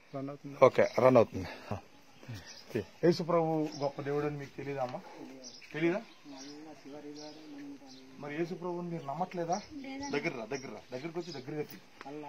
Run అవుతుంది okay run అవుతుంది యేసు ప్రభు గొప్ప దేవుడు అని మీకు తెలియదా అమ్మా తెలీదా మరి యేసు ప్రభుని మీరు నమ్మట్లేదా దగ్గర రా దగ్గర రా దగ్గరకు వచ్చి దగ్గరగా తీ.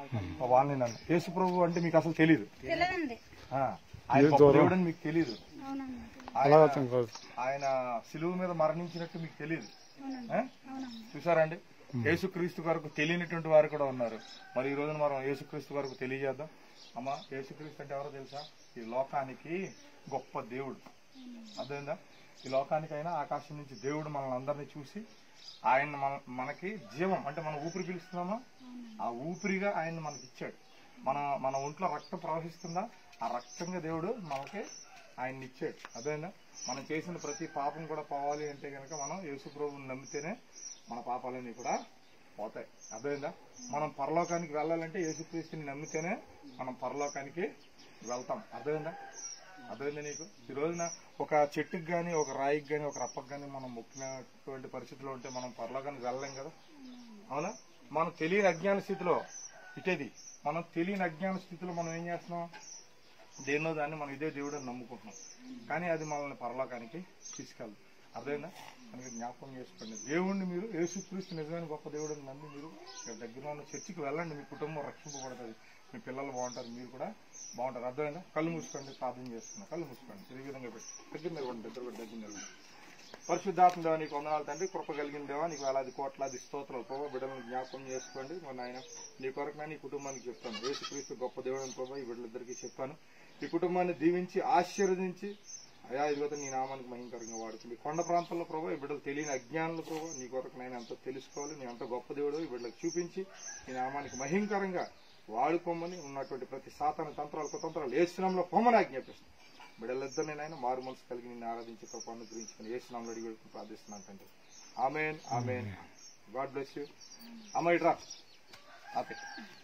ఆ వాళ్ళని నన్ను యేసు ప్రభు అంటే మీకు అసలు తెలియదు తెలియదండి ఆ, ఆయన గొప్ప దేవుడు అని మీకు తెలియదు అవునండి అలా ఆయన అవుతుంది కాదు ఆయన సిలువు మీద మరణించినట్టు మీకు తెలియదు అవునండి ఆ? అవునండి చూసారండి యేసుక్రీస్తు గారికి తెలియనటువంటి వారు కూడా ఉన్నారు మరి ఈ రోజున మనం యేసుక్రీస్తు గారికి తెలియజేద్దాం అమ్మా యేసుక్రీస్తు అంటే ఎవరో తెలుసా ఈ లోకానికి గొప్ప దేవుడు అర్థమైందా ఈ లోకానికైనా ఆకాశం నుంచి దేవుడు మనల్ని అందరినీ చూసి ఆయన మన మనకి జీవం అంటే మనం ఊపిరి పీలుస్తున్నామా ఆ ఊపిరిగా ఆయన మనకి ఇచ్చాడు మన మన ఒంట్లో రక్తం ప్రవహిస్తుందా ఆ రక్తంగా దేవుడు మనకి ఆయన్ని ఇచ్చాడు అర్థమైందా మనం చేసిన ప్రతి పాపం కూడా పోవాలి అంటే కనుక మనం యేసు ప్రభువుని నమ్మితేనే మన పాపాలన్నీ కూడా పోతాయి అర్థమైందా మనం పరలోకానికి వెళ్ళాలంటే యేసుక్రీస్తుని నమ్మితేనే మనం పరలోకానికి వెళ్తాం అర్థమైందా అర్థమైందా నీకు ఈ రోజున ఒక చెట్టుకి గాని ఒక రాయికి గాని ఒక రప్పకి గాని మనం మొక్కినటువంటి పరిస్థితిలో ఉంటే మనం పరలోకానికి వెళ్ళలేం కదా అవునా మనం తెలియని అజ్ఞాన స్థితిలో ఇటేది మనం తెలియని అజ్ఞాన స్థితిలో మనం ఏం చేస్తున్నాం దేన్నో దాన్ని మనం ఇదే దేవుడు అని నమ్ముకుంటున్నాం కానీ అది మనల్ని పరలోకానికి తీసుకెళ్ళదు అర్థమైందా మనకి జ్ఞాపకం చేసుకోండి దేవుణ్ణి మీరు యేసుక్రీస్తు నిజమైన గొప్ప దేవుడు అని నమ్మి మీరు ఇక్కడ దగ్గరలో ఉన్న చర్చికి వెళ్ళండి మీ కుటుంబం రక్షింపబడుతుంది మీ పిల్లలు బాగుంటారు మీరు కూడా బాగుంటారు అర్థమైందా కళ్ళు మూసుకోండి ప్రార్థన చేస్తున్నా కళ్ళు మూసుకోండి ఈ విధంగా పెట్టి దగ్గర నిలబడి దగ్గర పెట్టి దగ్గర నిలబడి పరిశుద్ధాత్మ దేవా నీకు వందనాలు తండ్రి కృప కలిగిన దేవా నీకు వేలాది కోట్లాది స్తోత్రాలు ప్రభావ బిడ్డలను జ్ఞాపకం చేసుకోండి మన ఆయన నీ కొరకు నేను ఈ కుటుంబానికి చెప్తాను యేసుక్రీస్తు గొప్ప దేవుడు అని ప్రభావ ఈ బిడ్డలిద్దరికీ చెప్పాను ఈ కుటుంబాన్ని దీవించి ఆశీర్వదించి అయా ఇదిగో నీ నామానికి మహింకరంగా వాడుతుంది కొండ ప్రాంతంలో ప్రభావ ఈ బిడ్డలు తెలియని అజ్ఞానులు ప్రభావ నీ కొరకు నేను ఎంతో తెలుసుకోవాలి నీ అంత గొప్ప దేవుడు ఈ బిడ్డలకు చూపించి నీ నామానికి మహింకరంగా వాడుకోమని ఉన్నటువంటి ప్రతి సాతాన తంత్రాలు కుతంత్రాలు ఏ శ్రమంలో పొమ్మని ఆజ్ఞాపిస్తుంది బిడ్డలిద్దరిని నాయన మారు మనసు కలిగి నిన్ను ఆరాధించి కృప అనుగ్రహించుకుని ఏ స్నామంలో అడిగి వేడుకుని ప్రార్థిస్తున్నాను తండ్రి ఆమెన్ ఆమెన్ గాడ్ బ్లెస్ యూ అమ్మ ఇట్రా ఆపే